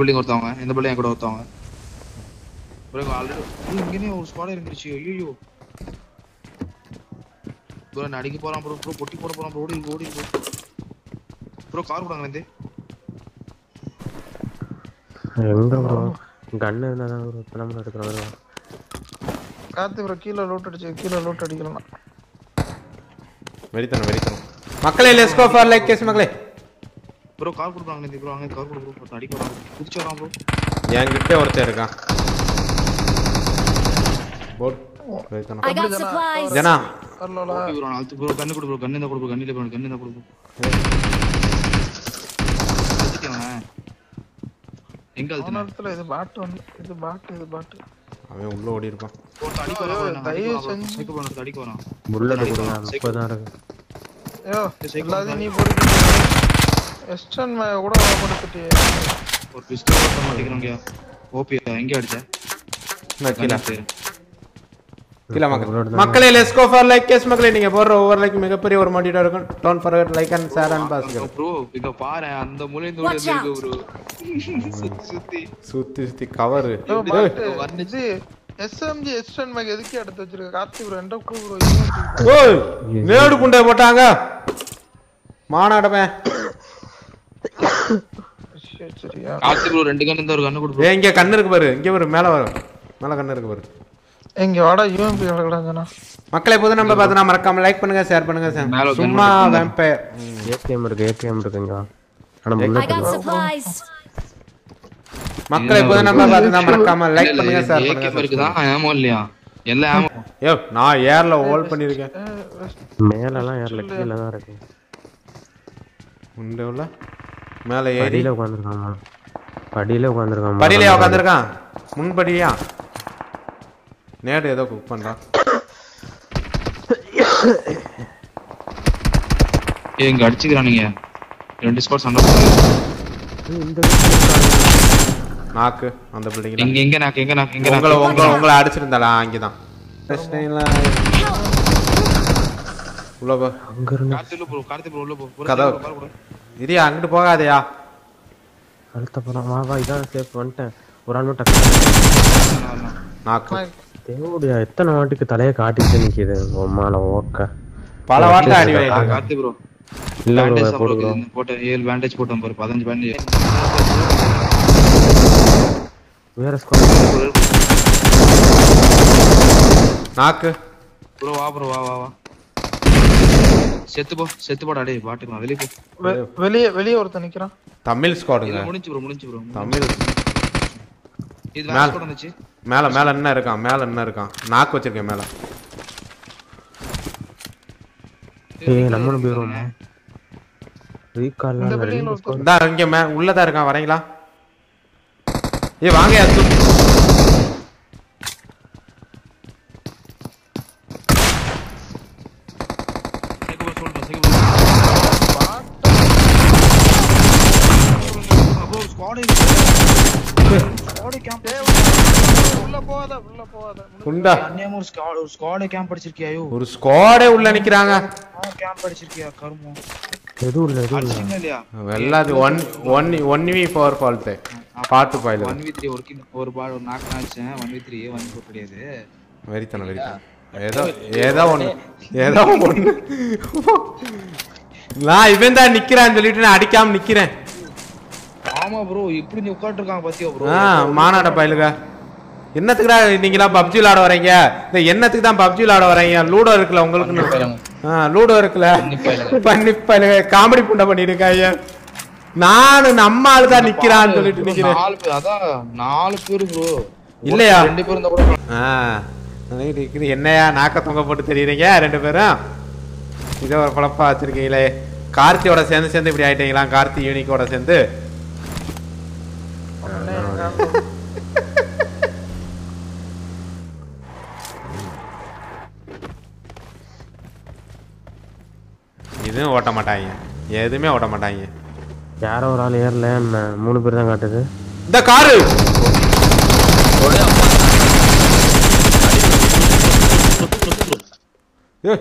Building ஒருத்தவங்க இந்த building கூட ஒருத்தவங்க ப்ரோ ஆல்ரெடி இங்கனே ஒரு ஸ்குவாட் இருந்துச்சு ஐயோ ப்ரோ நான் அடிக்க போறான் ப்ரோ ப்ரோ பொட்டி போட போறான் ப்ரோ ஓடி ஓடி ப்ரோ ப்ரோ கார் போடாங்க இருந்து எங்க ப்ரோ கன் இருந்தா தான் ப்ரோ இப்போ நம்ம எடுக்கிறோம் கார்த்தி ப்ரோ கீழே லூட் அடிச்சு கீழே லூட் அடிக்கலாம் வெறித்தனம் வெறித்தனம் மக்களே let's go for like case மக்களே ப்ரோ கார் கொடுப்பாங்க இருந்து ப்ரோ அங்க கார் கொடு ப்ரோ ஒருத்தன் அடிக்க வரான் குதிச்சு வரான் ப்ரோ என்கிட்ட ஒருத்தன் இருக்கான் போட் வெறித்தனம் I got supplies. ஜனா வரலோல ஓகே ப்ரோ நான் அழுத்து ப்ரோ கண்ணு கொடு ப்ரோ கண்ணு தான் கொடு ப்ரோ கண்ணில ப்ரோ கண்ணு தான் கொடு ப்ரோ அழுத்திட்டவன் எங்க அவன அழுத்தின இடத்துல இது பாட்டு வந்து இது பாட்டு இது பாட்டு அவன் உள்ள ஓடி இருப்பான் ஒருத்தன் அடிக்க வரான் bro, நான் தயவு அடிக்க வரான் bro. செஞ்சு- சைக்கோ bro, ஒருத்தன் அடிக்க வரான் புல்லட் கொடுங்க முப்பது தான் இருக்கு ஐயோ சைக்கிள் எல்லாத்தையும் நீ போட்டு எஸ்டன் மேய கூட கொடுத்துட்டியே ஒரு பிஸ்டல் ஓட்ட மாட்டேங்கிறாங்க ஓபி எங்க அடிச்ச நான் கீழே பேரு கீழே மக்கள் மக்களே let's go for like case மக்களே நீங்க போடுற ஒவ்வொரு லைக் மிகப்பெரிய ஒரு மாட்டிட்டா இருக்கும் don't forget like and share and pass bro இங்க பாரு அந்த மூலையில Watch ஓடி இருக்கு ப்ரோ சுத்தி சுத்தி சுத்தி சுத்தி கவரு ஐயோ பாட்டு இது எஸ்எம்ஜி எஸ்டன் மேக் எதுக்கு எடுத்து வச்சிருக்க கார்த்தி ப்ரோ என்ற ப்ரோ ப்ரோ ஓய் நேடு புண்டை போட்டாங்க மானாடவன் சரியா கார்த்தி ப்ரோ ரெண்டு கண்ணு இந்த ஒரு கண்ணு கொடு bro. ஏ இங்க கண்ணு இருக்கு பாரு இங்க பாரு மேல வரும் மேல கண்ணு இருக்கு பாரு எங்க வாடா யூஎம்பி கிடக்குறாங்கண்ணா மக்களை புது நம்ம பார்த்தா மறக்காம லைக் பண்ணுங்க ஷேர் பண்ணுங்க மேல ஒரு சும்மா வேம்பயர் ஏடிஎம் இருக்கு ஏடிஎம் இருக்குங்க ஆனா I புல்லட் got supplies. மக்களை புது நம்ம பார்த்தா மறக்காம லைக் இல்ல, பண்ணுங்க இல்ல, ஷேர் AK பண்ணுங்க இருக்குதா ஆமோ இல்லையா எல்லாம் ஆமோ யோ நான் ஏர்ல ஹோல்ட் பண்ணிருக்கேன் மேலலாம் ஏறல கீழே தான் இருக்கு உண்டு உள்ள மேல ஏறி படியில உட்காந்துருக்கான் படியில உட்காந்துருக்கான் படியில உட்காந்துருக்கான் முன்படியா நேடு ஏதோ குக் பண்றான் ஏய், இங்க அடிச்சுக்கிறானுங்க ரெண்டு ஸ்குவாட் சண்டை போடுறாங்க நாக்கு அந்த பில்டிங்ல எங்க எங்க நாக்கு எங்க நாக்கு எங்க உங்களை நாக்கு உங்களை உங்களை அடிச்சிருந்தாளா அங்கதான் பிரச்சனை இல்ல உள்ள போ அங்க இருந்து கார்த்தி உள்ள போ கார்த்தி ப்ரோ உள்ள போ ஒரு கதவு. கார் கொடு. இரியா அங்கிட்டு போகாதயா அடுத்த போறான் வா வா இதான் சேஃப் வந்துட்டேன் ஒரு ஆள் மட்டும் வரலாம், வரலாம். நாக்கு தேவடியா எத்தனை வாட்டிக்கு தலையை காட்டிட்டு நிக்குது உம்மால ஓக்க பல வாட்டி அடி ஆ, வாங்கிட்டு கார்த்தி ப்ரோ இல்ல bro, பேண்டேஜ் போடு bro. போட்டேன் ஏழு பேண்டேஜ் போட்டேன் பாரு பதினஞ்சு பேண்டேஜ் வேற ஸ்குவாட் நாக்கு ப்ரோ வா ப்ரோ வா வா வா செத்து போ செத்து போடா டேய் பாட்டுக்கலாம் வெளிய போ வெ- வெளியே வெளியே ஒருத்தன் நிக்கிறான் தமிழ் ஸ்குவாடுங்க இது முடிஞ்சு ப்ரோ முடிஞ்சு ப்ரோ தமிழ் இது மேல. வேற ஸ்குவாட் வந்துச்சு மேல மேல என்ன இருக்கான் மேல என்ன இருக்கான் நாக்கு வச்சிருக்கேன் மேல ஏய் நம்மளும் போயிடுவோம் ரீகால்லாம் இந்த இல்ல, பில்டிங்ல ரெண்டு ஒருத்தன் இந்தா இங்க மே உள்ளதா இருக்கான் வரீங்களா ஏய் வாங்க அத்து செக்கு ப்ரோ சொல்றேன் check bro bro squad squad camp உள்ள போகாத உள்ள போகாத குண்டா அன்னியமா ஒரு ஸ்குவாட் ஒரு ஸ்குவாட் கேம்ப் அடிச்சிருக்கியா ஐயோ ஒரு ஸ்குவாடே உள்ள நிக்கிறாங்க கேம்ப் அடிச்சிருக்கியா கருமம் எதுவும் இல்ல எதுவும் இல்ல அடிச்சிங்க இல்லையா எல்லாது one one one v power fault பாட்டு பாயில ஒன் வி த்ரீ ஒரு கில் ஒரு பால் ஒரு நாக்கு அடிச்சேன் one v three one four கிடையாது வெறித்தனம் வெறித்தனம் ஏதோ ஏதோ ஒண்ணு ஏதோ ஒண்ணு நான் இவன் தான் நிக்கிறான்னு சொல்லிட்டு நான் அடிக்காம நிக்கிறேன் ஆமா ப்ரோ இப்படி நீ உட்கார்ந்து இருக்காங்க பாத்தியா ப்ரோ ஆ மாநாட பயலுக என்னத்துக்குடா நீங்களாம் பப்ஜி விளாட வரீங்க இந்த என்னத்துக்கு தான் பப்ஜி விளாட வரீங்க லூடோ இருக்குல்ல உங்களுக்கு ஆ லூடோ இருக்குல்ல பண்ணி பயலுக காமெடி புண்டை பண்ணிருக்காங்க நானு நம்ம ஆளு தான் நிக்கிறான்னு சொல்லிட்டு நிக்கிறேன் நாலு பேர் அதான் நாலு பேர் ப்ரோ இல்லையா? ரெண்டு பேர் இருந்தா கூட ஆ இது இது என்னையா நாக்க தொங்க போட்டு தெரியுறீங்க ரெண்டு பேரும் இதோ ஒரு குழப்பா வச்சிருக்கீங்களே கார்த்தியோட சேர்ந்து சேர்ந்து இப்படி ஆயிட்டீங்களா கார்த்தி யூனிக்கோட சேர்ந்து உடனே எங்க ஆளு இதுவும் ஓட்ட மாட்டாங்க எதுவுமே ஓட்ட மாட்டாங்க யாரோ ஒரு ஆள் ஏறல என்ன மூணு பேர் தான் காட்டுது இந்த காரு ஏ,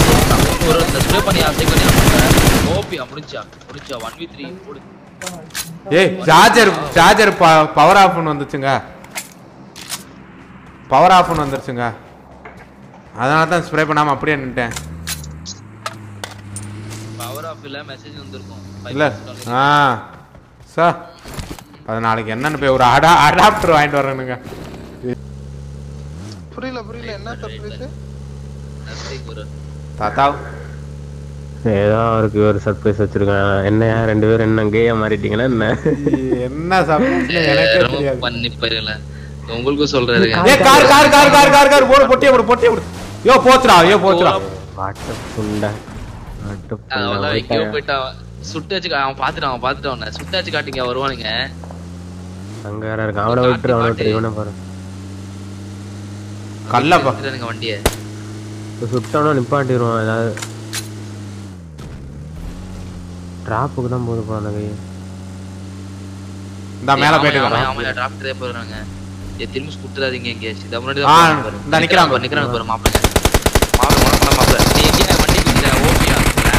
ஒரு இந்த ஸ்ப்ரே பண்ணி அசை பண்ணி ஓபி முடிஞ்சா முடிஞ்சா ஒன் வி த்ரீ போடு ஏய் சார்ஜர் சார்ஜர் பவர் ஆஃப்னு வந்துச்சுங்க பவர் ஆஃப்னு வந்துருச்சுங்க அதனால தான் ஸ்ப்ரே பண்ணாம அப்படியே நின்ட்டேன் பவர் ஆஃப் இல்ல மெசேஜ் வந்திருக்கும் இல்ல ஆ சார் அது நாளைக்கு என்னன்னு போய் ஒரு அடா அடாப்டர் வாங்கிட்டு வரேனுங்க புரியல புரியல என்ன சர்ப்ரைஸ் நத்திங் ஒரு தாத்தா ஏதோ அவருக்கு ஒரு சர்ப்ரைஸ் வச்சிருக்கேன் என்னையா ரெண்டு பேரும் என்ன கேயா மாறிட்டீங்களா என்ன என்ன சப்ளைஸ்னு எனக்கே தெரியாது பண்ணி போயிருல உங்களுக்கும் சொல்றாருங்க ஏ car car car car car car போடு பொட்டியே போடு பொட்டியே போடு யோ போச்சுடா யோ போச்சுடா வாட்ட புண்டை வாட்ட அவன் எங்கேயோ புண்டை போயிட்டான் சுட்டு வச்சு கா- அவன் பாத்துட்டான் அவன் பாத்துட்டான் உன்னை. சுட்டு வச்சு காட்டிங்க வருவானுங்க அங்க வேற இருக்கான் அவனை விட்டுரு அவனை விட்டுரு இவனை பாரு கல்லப்பா எடுத்துட்டானுங்க வண்டியை இப்ப சுட்டவனா நிப்பாட்டிடுவான் ஏதாவது டிராப்புக்கு தான் போது போல அந்த கை இந்த மேல போயிட்டு அவன் இருக்கறான் அவன் டிராப்டரே போறாங்க ஏ திரும்பி சுட்டுறாதீங்க எங்க இத முன்னாடி ஆ, தான் போறாங்க பாரு. இந்தா நிக்கிறான் பாரு. நிக்கிறான் பாரு மாப்பிள்ளை மாப்பிள்ளை மாப்பிள்ளை மாப்பிள்ளை நீ எங்க வண்டி குடிக்கிற ஓபியா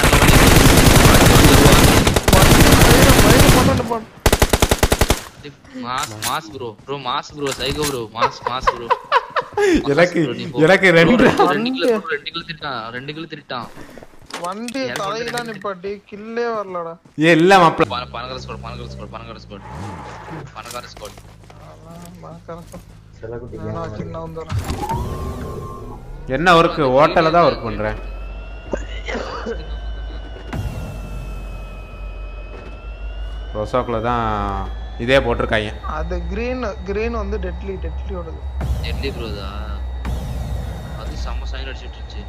mass mass bro bro mass bro psycho bro mass mass bro எனக்கு எனக்கு ரெண்டு ரெண்டு கிலோ ரெண்டு கிலோ திருட்டான் ரெண்டு கிலோ திருட்டான் வண்டி தலையில நிப்பாட்டி கில்லே வரலடா ஏ இல்ல மாப்பிள பண- பணக்கார ஸ்கோர் பணக்கார ஸ்கோர் பணக்கார ஸ்கோர் பணக்கார ஸ்கோர் சின்ன வந்துடுறேன் என்ன ஒர்க் ஹோட்டல்ல தான் ஒர்க் பண்றேன் ரொசாக்குல தான் இதே போட்டிருக்காங்க அது கிரீன் கிரீன் வந்து டெட்லி டெட்லியோடது எப்படி ப்ரோதா அது செம்ம சைன் அடிச்சிட்டு இருந்துச்சு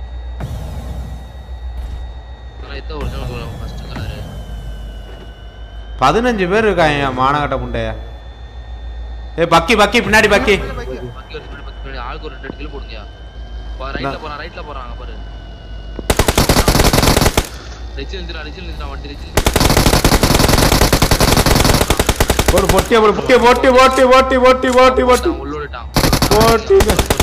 ஆனா இதான் ஒரிஜினல் ஃபர்ஸ்ட் கலர் பதினஞ்சு பேர் இருக்காங்க மானகட்ட புண்டைய ஏ பக்கி பக்கி பின்னாடி பக்கி பக்கி ஒரு பின்னாடி பக்கி பின்னாடி ஆளுக்கு ஒரு ரெண்டு ரெண்டு கிலோ போடுங்க ரைட்ல போறான் ரைட்ல போறாங்க பாரு ரிச்சில் நிறுத்தினா ரிச்சில் நிறுத்தினா வண்டி ரிச்சில் ஒரு பொட்டிய ஒரு பொட்டிய போட்டி போட்டி போட்டி போட்டி போட்டி போட்டி உள்ளோடிட்டான் போட்டி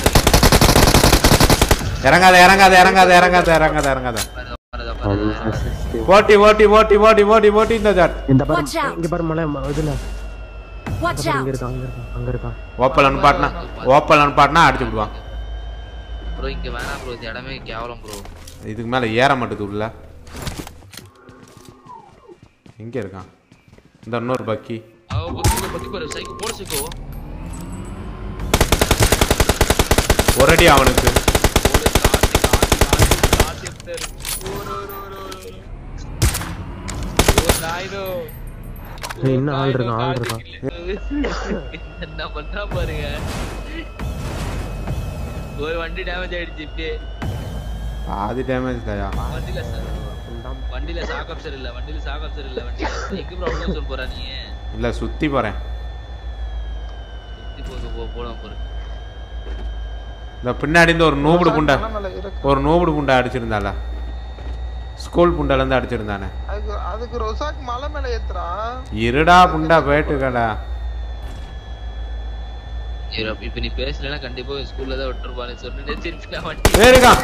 இறங்காத இறங்காத இறங்காத இறங்காத இறங்காத இறங்காத போட்டி போட்டி போட்டி போட்டி போட்டி போட்டி இந்த ஜாட் இந்த பாரு Watch out. இங்க பாரு மலை ம- இதுல Watch இங்க out! இருக்கான் அங்க இருக்கான் அங்க இருக்கான் ஓப்பல் அனுப்பாட்டினா ஓப்பல் அனுப்பாட்டினா அடிச்சு விடுவான் ப்ரோ இங்க வேணாம் ப்ரோ இந்த இடமே கேவலம் ப்ரோ இதுக்கு மேல ஏற மாட்டுது உள்ள எங்க இருக்கான் இந்த இன்னொரு பக்கி அவ பக்கி பக்கி பாரு சைக்கோ போட சைக்கோ ஒரு அடி அவனுக்கு ஏய், இன்னும் ஆள் இருக்கான் ஆள் இருக்கான் என்ன பண்றா பாருங்க ஒரு வண்டி டேமேஜ் ஆயிடுச்சு இப்பயே பாதி டேமேஜ் தாயா வண்டியில சா- வண்டியில சாக் அப்சர் இல்ல வண்டியில சாக் அப்சர் இல்ல வண்டியில எங்க ப்ராப்ளம் சொல்ல போறா நீ இல்ல சுத்தி போறேன் சுத்தி போக போ போலாம் பாரு இந்த பின்னாடி இருந்து ஒரு நூபுடு புண்டை மேல இருக்கு ஒரு நூபுடு புண்டை அடிச்சிருந்தால ஸ்கூல் புண்டைல இருந்து அடிச்சிருந்தானே அதுக்கு அதுக்கு ரொசாக் மலை மேல ஏத்துறா இருடா புண்டா போயிட்டு கடா சரி, அப்ப இப்ப நீ பேசலன்னா கண்டிப்பா ஸ்கூல்ல தான் விட்டுருப்பான்னு சொன்னேன் திருப்பி நான் வண்டி இருக்கான்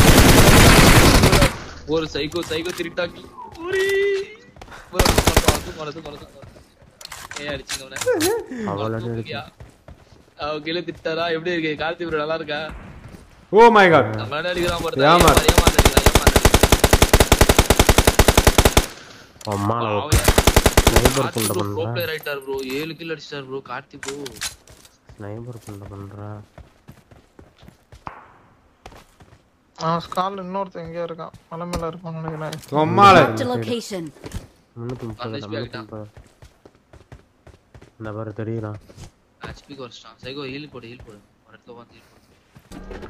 ஒரு சைக்கோ சைக்கோ திருட்டாக்கி உரி. ஒரு மனசு, மனசு, மனசு, மனசு. ஏன் அடிச்சீங்க அவனை? அவ்வளோ அடி தூக்கியா? அவ கீழே திட்டாரா எப்படி இருக்கு கார்த்தி bro நல்லா இருக்கா ஓ மை காட் நம்ம அடிக்கிறான் பாரு ஏமாறு. ஏமாறு, ஏமாறு அடிக்கிறான், ஏமாறு அடிக்கிறான். அம்மால அவன் ஸ்னைபர் கார்த்தி புண்டை bro pro பண்றா player ஆயிட்டாரு bro ஏழு கில் அடிச்சிட்டாரு bro கார்த்தி bro ஸ்னைபர் புண்டை பண்றா அவன் ஸ்கால் இன்னொருத்தன் எங்கேயோ இருக்கான் மலை மேல இருப்பான்னு நினைக்கிறேன் சொம்மால Marked a location. முன்னூத்தி முப்பது அந்த HP முன்னூத்தி முப்பது இந்த பாரு தெரியுறான் ஹெச்பி குறைச்சிட்டான் சைக்கோ ஹீல் போடு ஹீல் போடு ஒரு இடத்துல வந்து ஹீல் போடு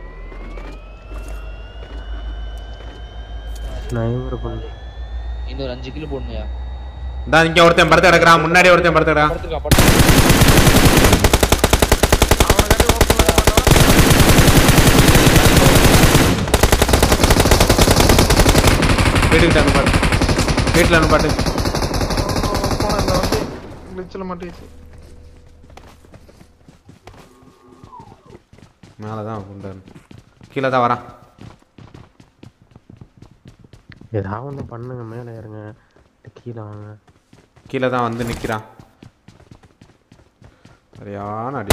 ஸ்னைபர் புண்டை இன்னொரு அஞ்சு கிலோ போடணுயா இந்த இங்க ஒருத்தன் படுத்து கிடக்குறான் முன்னாடி ஒருத்தன் படுத்து கிடக்குறான் படுத்துருக்கா படுத்து வீட்டுக்கிட்ட அனுப்பாட்டு வீட்டுல அனுப்பாட்டு போன இந்த வண்டி கிளிச்சில் மாட்டிச்சு மேலதான் புண்டை கீழே தான் வரான் ஏதாவது ஒண்ணு பண்ணுங்க மேலே ஏறுங்க கீழே வாங்க கீழே தான் வந்து நிற்கிறான் சரியான அடி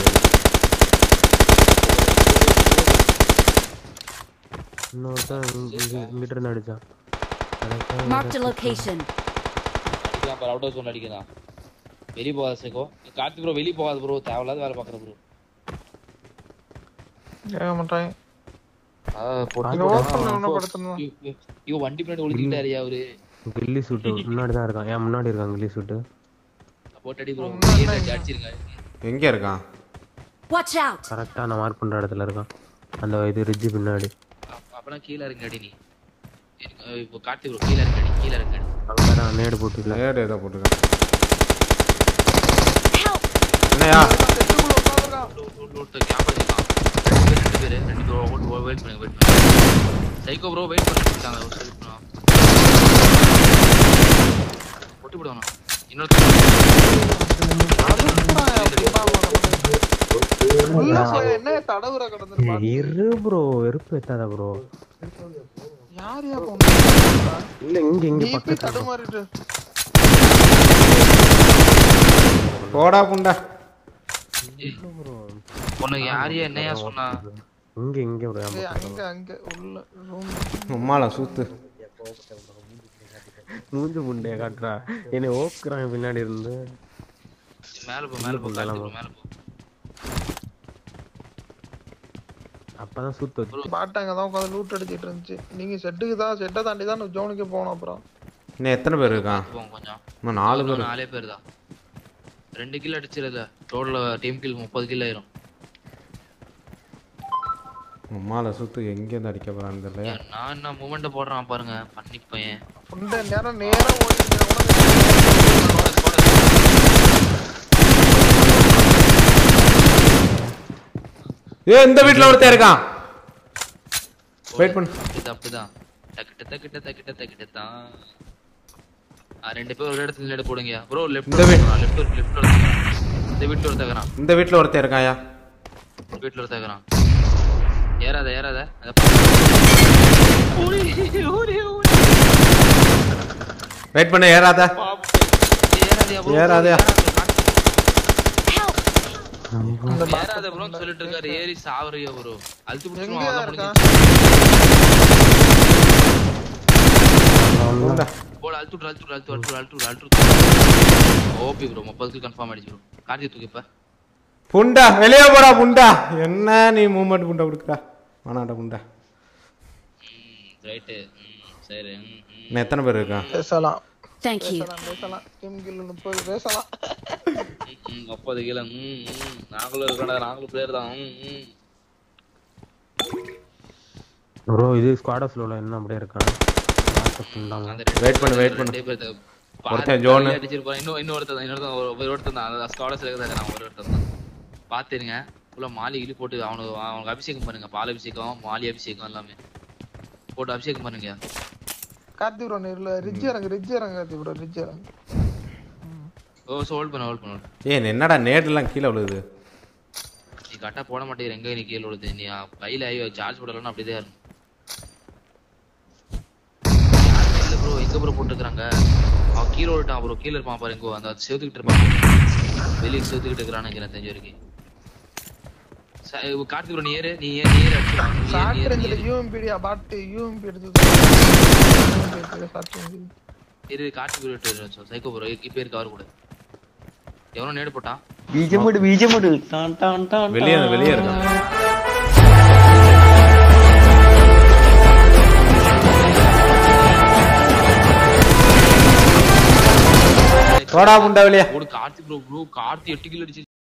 இன்னொருத்தன் இங்க- இங்க- இங்கிட்ட இருந்து அடிச்சான் Marked a location. அடிக்கலாம் பாரு அவுட் ஹவுஸ் ஒன்று அடிக்கலாம் வெளியே போகாத சேகோ கார்த்திக் ப்ரோ வெளியே போகாத ப்ரோ தேவையில்லாத வேலை பார்க்குற ப்ரோ கேட்க மாட்டாங்க போட்டு இங்க ஓப்பன்ல ஒன்னும் படுத்துருந்தான் இவன் வண்டி பின்னாடி ஒளிஞ்சிட்டாரியா அவரு கில்லி சூட்டு முன்னாடி தான் இருக்கான் ஏன் முன்னாடி இருக்கான் கில்லி சூட்டு போட்டு அடி ப்ரோ அடிச்சிருங்க எங்கே இருக்கான் Watch out! கரெக்டா நான் மார்க் பண்ற இடத்துல இருக்கான் அந்த இது ரிட்ஜ் பின்னாடி அப்ப- அப்பனா கீழே இருங்க அடி நீ இருங்க, இப்போ கார்த்திக் ப்ரோ கீழே இருங்க அடி கீழே இருங்க அடி அங்கே நான் நேடு போட்டு இல்ல லேடு ஏதோ போட்டுருக்கேன் Help! என்னையா ரெண்டு பேரு ரெண்டு பேர் ஓட்டு வெயிட் பண்ணுங்க வெயிட் பண்ணுங்க சைக்கோ ப்ரோ வெயிட் பண்ணிட்டு இருக்காங்க ஒரு second bro. ஒட்டி விடுவானா உள்ள போய் என்ன தடவுற கடந்து இரு ப்ரோ வெறுப்பு எத்தாத ப்ரோ யார் யா போனா இல்ல இங்க இங்க நீ போய் பக்கத்துல தடுமாறிட்டு போடா புண்டா உனக்கு யாரையா என்னையா சொன்னா இங்க இங்க ப்ரோ ஏய், அங்க அங்க உள்ள ரூம் உம்மால சூத்து மூஞ்சு முண்டைய காட்டுறா என்னை ஓக்குறான் பின்னாடி இருந்து மேல போ மேல போ கார்த்திக் bro, மேல போ அப்பதான் சுத்து வச்சு பாட்டாங்க தான் உட்காந்து லூட் அடிச்சிட்டு இருந்துச்சு நீங்க செட்டுக்கு தான் செட்டை தாண்டி தான் ஜோனுக்கு போகணும் அப்புறம் இன்னும் எத்தனை பேர் இருக்கான் போங்க கொஞ்சம் இன்னும் நாலு பேர் இன்னும் நாலே பேர் தான் ரெண்டு கில் அடிச்சிருல டோட்டல் டீம் கில் முப்பது கில் ஆயிரும் உம்மால சூத்து எங்கேருந்து அடிக்க போறான்னு தெரியல ஏன், நான் என்ன மூமெண்ட் போடுறான் பாருங்க பண்ணி பையன் இந்த நேரம் நேரம் ஓடிட்டு ஏ இந்த வீட்ல ஒருத்தன் இருக்கான் வெயிட் பண்ணு அப்படிதான் அப்படிதான் தக்கிட்ட தக்கிட்ட தக்கிட்ட தக்கிட்ட தான் ஆ, ரெண்டு பேர் ஒரு இடத்துல நின்று போடுங்க ப்ரோ லெஃப்ட் இந்த வீ- லெஃப்ட் லெஃப்ட் ஒருத்தக்கிறான் இந்த வீட்டுல ஒருத்தக்கிறான் இந்த வீட்ல ஒருத்தன் இருக்கான்யா வீட்டுல ஒருத்தக்கிறான் ஏறாத ஏறாத அத வெயிட் பண்ணு ஏறாத ஏறாதயா bro, ஏறாதயா. Help! ஏறாத ப்ரோ சொல்லிட்டு இருக்காரு ஏறி சாவறியா ப்ரோ அழுத்து எங்க பிடிச்சிருவான் அதான் இருக்கா முடிஞ்சிச்சு. போல அழுத்து விட்ரு, அழுத்து விட்ரு, அழுத்து விட்ரு, அழுத்து விட்ரு, அழுத்து விட்ரு. ஓபி ப்ரோ முப்பதுக்கு கன்ஃபார்ம் ஆயிடுச்சு ப்ரோ கார்த்தி தூக்கி இப்ப புண்டா வெளியே போடா புண்டா என்ன நீ மூமெண்ட் புண்டா கொடுக்குறா வேணாண்டா புண்டா ரைட்டு சரி ம், ம். இன்னும் எத்தனை பேர் இருக்கான் பேசலாம் Thank you. பேசலாம் பேசலாம் டீம் கில் முப்பது பேசலாம் ம், முப்பது கிலோ ம் ம் நாங்களும் இருக்கடா நாங்களும் பிளேயர் தான் ம் ம் ப்ரோ இது ஸ்குவாட் ஸ்லோல என்ன அப்படியே இருக்கான் வாட்ஸ்அப் பண்ணாம அந்த ரெண்டு Wait பண்ணு, பேர் wait பண்ணு. ரெண்டே பேர் தான். ஒருத்தன் பாதி ஜோனு. தலையில அடிச்சிருப்பான். இன்னும் இன்னொருத்தன் தான், இன்னொருத்தன் ஒரு ஒரு ஒருத்தன் தான். அந்த ஸ்குவாடர்ஸ் இருக்கிறது நான் ஒரு ஒருத்தன் தான். பாத்துருங்க ஃபுல்லா மாலி கிளி போட்டு அவனுக்கு அவனுக்கு அபிஷேகம் பண்ணுங்க பால் அபிஷேகம் மாலி அபிஷேகம் எல்லாமே போட்டு அபிஷேகம் பண்ணுங்க கார்த்தி ப்ரோ நேர்ல ரிட்ஜ் இறங்கு ரிட்ஜ் இறங்கு கார்த்தி ப்ரோ ரிட்ஜ் இறங்கு ஓ ஹோல்ட் பண்ணு ஹோல்ட் பண்ணு ஏன் என்னடா நேடுலாம் கீழே விழுகுது நீ கரெக்டா போட மாட்டேங்கிற எங்க நீ கீழே விழுது நீ கையில ஐயோ சார்ஜ் போடலன்னா அப்படியே இருக்கும் இல்ல ப்ரோ எங்க ப்ரோ போட்டுருக்காங்க அவன் கீழே விட்டான் ப்ரோ கீழே இருப்பான் பாரு எங்கோ அந்த செவுத்துக்கிட்டு இருப்பான் வெளியே செவுத்துக்கிட்டு இருக்கிறான்னு நினைக்கிறேன் தெரிஞ்ச வரைக்கும் ச- இவ கார்த்திக் ப்ரோ நீ ஏறு நீ ஏறு நீ ஏறு அடிச்சு வா. நீ ஏறு, ஷார்ட் நீ ஏறு, நீ ரேஞ்சில் ஏறு. யூஎம்பிடியா பாட்டு யூஎம்பி எடுத்து ஷார்ட் ரேஞ்சில் இரு கார்த்திக் ப்ரோ விட்டு சைக்கோ ப்ரோ இப்ப இருக்கு அவர் கூட எவனோ நேடு போட்டான் ബീജമുട് ബീജമുട് ടാൻ ടാൻ ടാൻ வெளியே வெளியே இருக்கான் போடா புண்டா வெளியே ஒரு கார்த்திக் ப்ரோ ப்ரோ கார்த்தி எட்டு கிலோ அடிச்சு